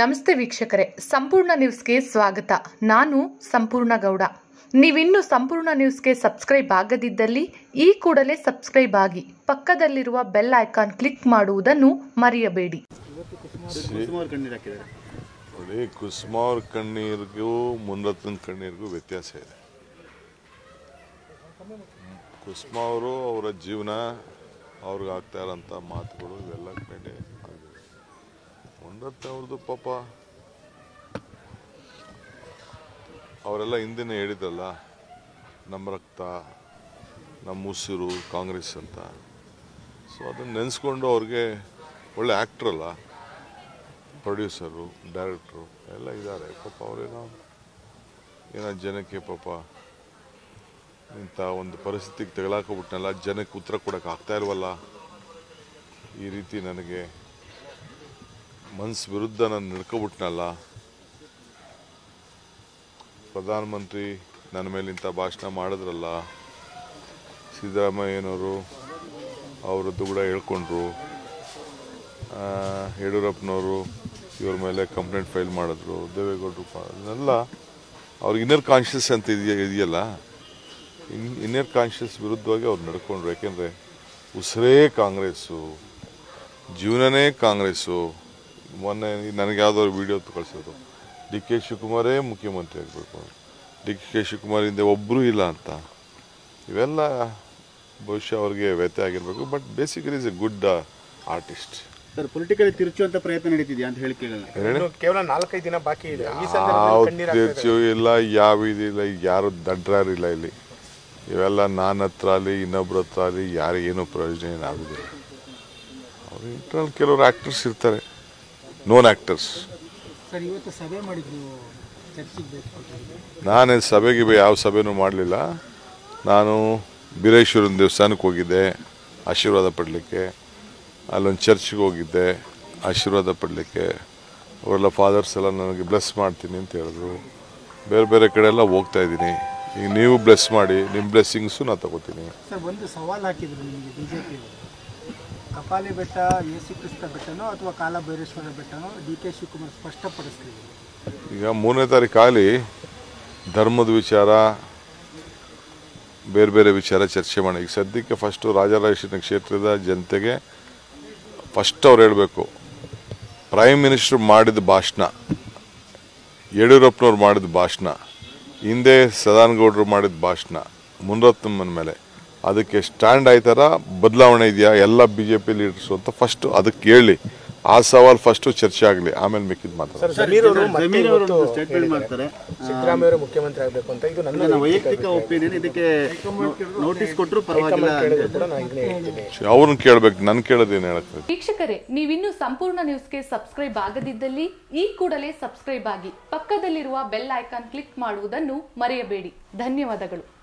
ನಮಸ್ತೆ ವೀಕ್ಷಕರೇ ಸಂಪೂರ್ಣ ನ್ಯೂಸ್ಗೆ ಸ್ವಾಗತ ನಾನು ಸಂಪೂರ್ಣ ಗೌಡ ನೀವಿನ್ನು ಸಂಪೂರ್ಣ ನ್ಯೂಸ್ಗೆ ಸಬ್ಸ್ಕ್ರೈಬ್ ಆಗದಿದ್ದಲ್ಲಿ ಈ ಕೂಡಲೇ ಸಬ್ಸ್ಕ್ರೈಬ್ ಆಗಿ ಪಕ್ಕದಲ್ಲಿರುವ ಬೆಲ್ ಐಕಾನ್ ಕ್ಲಿಕ್ ಮಾಡುವುದನ್ನು ಮರೆಯಬೇಡಿ ಕುಸುಮಾರ್ ಕಣ್ಣೀರು ಹಾಕಿದ್ದಾರೆ ನೋಡಿ ಕುಸುಮಾರ್ ಕಣ್ಣೀರಿಗೂ ಮುನ್ರತ್ನ ಕಣ್ಣೀರಿಗೂ ವ್ಯತ್ಯಾಸ ಇದೆ ಕುಸುಮ ಅವರು ಅವರ ಜೀವನ ಅವ್ರಿಗೆ ಆಗ್ತಾ ಇರೋಂಥ ಮಾತುಗಳು ಇವೆಲ್ಲ ಮೇಲೆ ಆಗಿದೆ ಮುನ್ರತ್ನ ಅವ್ರದ್ದು ಪಾಪ ಅವರೆಲ್ಲ ಹಿಂದಿನ ಹೇಳಿದ್ರಲ್ಲ ನಮ್ಮ ರಕ್ತ ನಮ್ಮ ಉಸಿರು ಕಾಂಗ್ರೆಸ್ ಅಂತ ಸೊ ಅದನ್ನು ನೆನೆಸ್ಕೊಂಡು ಅವ್ರಿಗೆ ಒಳ್ಳೆ ಆ್ಯಕ್ಟ್ರಲ್ಲ ಪ್ರೊಡ್ಯೂಸರು ಡೈರೆಕ್ಟ್ರು ಎಲ್ಲ ಇದ್ದಾರೆ ಪಾಪ ಅವರೇನೋ ಏನೋ ಜನಕ್ಕೆ ಪಾಪ ಇಂಥ ಒಂದು ಪರಿಸ್ಥಿತಿಗೆ ತಗಲಾಕೋಬಿಟ್ನಲ್ಲ ಜನಕ್ಕೆ ಉತ್ತರ ಕೊಡೋಕೆ ಆಗ್ತಾ ಇಲ್ವಲ್ಲ ಈ ರೀತಿ ನನಗೆ ಮನ್ಸು ವಿರುದ್ಧ ನಾನು ನಡ್ಕೊಬಿಟ್ನಲ್ಲ ಪ್ರಧಾನಮಂತ್ರಿ ನನ್ನ ಮೇಲೆ ಇಂಥ ಭಾಷಣ ಮಾಡಿದ್ರಲ್ಲ ಸಿದ್ದರಾಮಯ್ಯನವರು ಅವರದ್ದು ಕೂಡ ಹೇಳ್ಕೊಂಡ್ರು ಆ, ಯಡಿಯೂರಪ್ಪನವರು ಇವ್ರ ಮೇಲೆ ಕಂಪ್ಲೇಂಟ್ ಫೈಲ್ ಮಾಡಿದ್ರು ದೇವೇಗೌಡರು ಪಾ- ಅದನ್ನೆಲ್ಲ ಅವ್ರಿಗೆ ಇನ್ನರ್ ಕಾನ್ಷಿಯಸ್ ಅಂತ ಇದೆಯಾ ಇದೆಯಲ್ಲ ಇನ್ನರ್ ಕಾನ್ಷಿಯಸ್ ವಿರುದ್ಧವಾಗಿ ಅವ್ರು ನಡ್ಕೊಂಡ್ರು ಯಾಕೆಂದರೆ ಉಸಿರೇ ಕಾಂಗ್ರೆಸ್ಸು ಜೀವನನೇ ಕಾಂಗ್ರೆಸ್ಸು ಮೊನ್ನೆ ನನಗೆ ಯಾವುದಾದ್ರು ವಿಡಿಯೋ ಕಳಿಸಿದ್ರು ಡಿ ಕೆ ಶಿವಕುಮಾರೇ ಮುಖ್ಯಮಂತ್ರಿ ಆಗಬೇಕು ಡಿ ಕೆ ಶಿವಕುಮಾರ್ ಹಿಂದೆ ಒಬ್ಬರೂ ಇಲ್ಲ ಅಂತ ಇವೆಲ್ಲ ಬಹುಶಃ ಅವ್ರಿಗೆ ವ್ಯತ್ಯಯ ಆಗಿರಬೇಕು but basically is a good artist sir politically ತಿರುಚುವಂತ ಪ್ರಯತ್ನ ನಡೀತಿದೆಯಾ ಅಂತ ಹೇಳಿಕೆಗಳು ಇನ್ನು ಕೇವಲ ನಾಲ್ಕೈದು ದಿನ ಬಾಕಿ ಇದೆ ಈ ಯಾವ ಸಂದರ್ಭದಲ್ಲಿ ಕಣ್ಣೀರು ಹಾಕ್ತಾ ಇದ್ದಾರೆ. ತೀರ್ಚು ಇಲ್ಲ ಯಾವ ಇದಿಲ್ಲ ಯಾರು ದಡ್ರಾರಿಲ್ಲ ಇಲ್ಲಿ ಇವೆಲ್ಲ ನನ್ನ ಹತ್ರ ಆಗಲಿ ಇನ್ನೊಬ್ರ ಹತ್ರ ಆಗಲಿ ಯಾರಿಗೇನು ಪ್ರಯೋಜನ ಏನಾಗೋದಿಲ್ಲ ಅವ್ರು ಇಂಟ್ರಲ್ಲಿ ಕೆಲವರು ಆ್ಯಕ್ಟರ್ಸ್ ಇರ್ತಾರೆ ನೋನ್ ಆ್ಯಕ್ಟರ್ಸ್ ಸರ್ ಇವತ್ತು ಸಭೆ ಮಾಡಿದ್ರು ಚರ್ಚೆಗೆ ಬೇಕು ನಾನು ಸಭೆಗೆ ಬೆ- ಯಾವ ಸಭೆನೂ ಮಾಡಲಿಲ್ಲ ನಾನು ಬೀರೇಶ್ವರನ ದೇವಸ್ಥಾನಕ್ಕೆ ಹೋಗಿದ್ದೆ ಆಶೀರ್ವಾದ ಪಡಲಿಕ್ಕೆ ಅಲ್ಲೊಂದು ಚರ್ಚ್ಗೆ ಹೋಗಿದ್ದೆ ಆಶೀರ್ವಾದ ಪಡಲಿಕ್ಕೆ ಅವರೆಲ್ಲ ಫಾದರ್ಸ್ ಎಲ್ಲ ನನಗೆ ಬ್ಲೆಸ್ ಮಾಡ್ತೀನಿ ಅಂತ ಹೇಳಿದ್ರು ಬೇರೆ ಬೇರೆ ಕಡೆ ಎಲ್ಲ ಹೋಗ್ತಾ ಇದ್ದೀನಿ ಈಗ ನೀವು ಬ್ಲೆಸ್ ಮಾಡಿ ನಿಮ್ಮ ಬ್ಲೆಸ್ಸಿಂಗ್ಸು ನಾನು ತಗೋತೀನಿ ಸರ್ ಒಂದು ಸವಾಲು ಹಾಕಿದ್ರು ನಿಮಗೆ ಬಿ ಜೆ ಪಿ ಕಪಾಲಿ ಬೆಟ್ಟ ಯೇಸುಕ್ರಿಸ್ತ ಬೆಟ್ಟನೋ ಅಥವಾ ಕಾಲಭೈರೇಶ್ವರ ಬೆಟ್ಟನೋ ಡಿ ಕೆ ಶಿವಕುಮಾರ್ ಸ್ಪಷ್ಟಪಡಿಸ್ತಿದ್ರು ಈಗ ಮೂರನೇ ತಾರೀಕು ಆಗಲಿ ಧರ್ಮದ ವಿಚಾರ ಬೇರೆ ಬೇರೆ ವಿಚಾರ ಚರ್ಚೆ ಮಾಡಿ ಈಗ ಸದ್ಯಕ್ಕೆ ಫಸ್ಟು ರಾಜರಾಜೇಶ್ವರ ಕ್ಷೇತ್ರದ ಜನತೆಗೆ ಫಸ್ಟ್ ಅವ್ರು ಹೇಳಬೇಕು ಪ್ರೈಮ್ ಮಿನಿಸ್ಟರ್ ಮಾಡಿದ ಭಾಷಣ ಯಡಿಯೂರಪ್ಪನವ್ರು ಮಾಡಿದ ಭಾಷಣ ಹಿಂದೆ ಸದಾನಗೌಡರು ಮಾಡಿದ ಭಾಷಣ ಮುನ್ರತ್ನಮ್ಮನ ಮೇಲೆ ಅದಕ್ಕೆ ಸ್ಟ್ಯಾಂಡ್ ಆಯ್ತಾರ ಬದಲಾವಣೆ ಇದೆಯಾ ಎಲ್ಲ ಬಿ ಜೆ ಪಿ ಲೀಡರ್ಸು ಅಂತ ಫಸ್ಟ್ ಅದಕ್ಕೆ ಹೇಳಿ ಆ ಸವಾಲು ಫಸ್ಟು ಚರ್ಚೆ ಆಗಲಿ ಆಮೇಲೆ ಮಿಕ್ಕಿದ ಮಾತಾಡ ಸರ್ ಜಮೀರ್ ಅವರು ಮತ್ತೆ ಜಮೀರ್ ಅವರು ಇವತ್ತು ಸ್ಟೇಟ್ಮೆಂಟ್ ಹೇಳಿದ್ದಾರೆ. ಮಾಡ್ತಾರೆ ಸಿದ್ದರಾಮಯ್ಯ ಅವರು ಮುಖ್ಯಮಂತ್ರಿ ಆಗಬೇಕು ಅಂತ ಇದು ನನ್ನ ನನ್ನ ವೈಯಕ್ತಿಕ ಒಪಿನಿಯನ್ ಇದಕ್ಕೆ ನೋಟಿಸ್ ಕೊಟ್ಟರು ಪರವಾಗಿಲ್ಲ ಅಂತ ಕೇಳಿದ್ರು ಕೂಡ ನಾನು ಇದನ್ನೇ ಹೇಳ್ತೀನಿ ಅವ್ರನ್ನ ಕೇಳ್ಬೇಕು ನನ್ ಕೇಳೋದೇನು ಹೇಳಕ್ಕೆ ವೀಕ್ಷಕರೇ ನೀವಿನ್ನು ಸಂಪೂರ್ಣ ನ್ಯೂಸ್ಗೆ ಸಬ್ಸ್ಕ್ರೈಬ್ ಆಗದಿದ್ದಲ್ಲಿ ಈ ಕೂಡಲೇ ಸಬ್ಸ್ಕ್ರೈಬ್ ಆಗಿ ಪಕ್ಕದಲ್ಲಿರುವ ಬೆಲ್ ಐಕಾನ್ ಕ್ಲಿಕ್ ಮಾಡುವುದನ್ನು ಮರೆಯಬೇಡಿ ಧನ್ಯವಾದಗಳು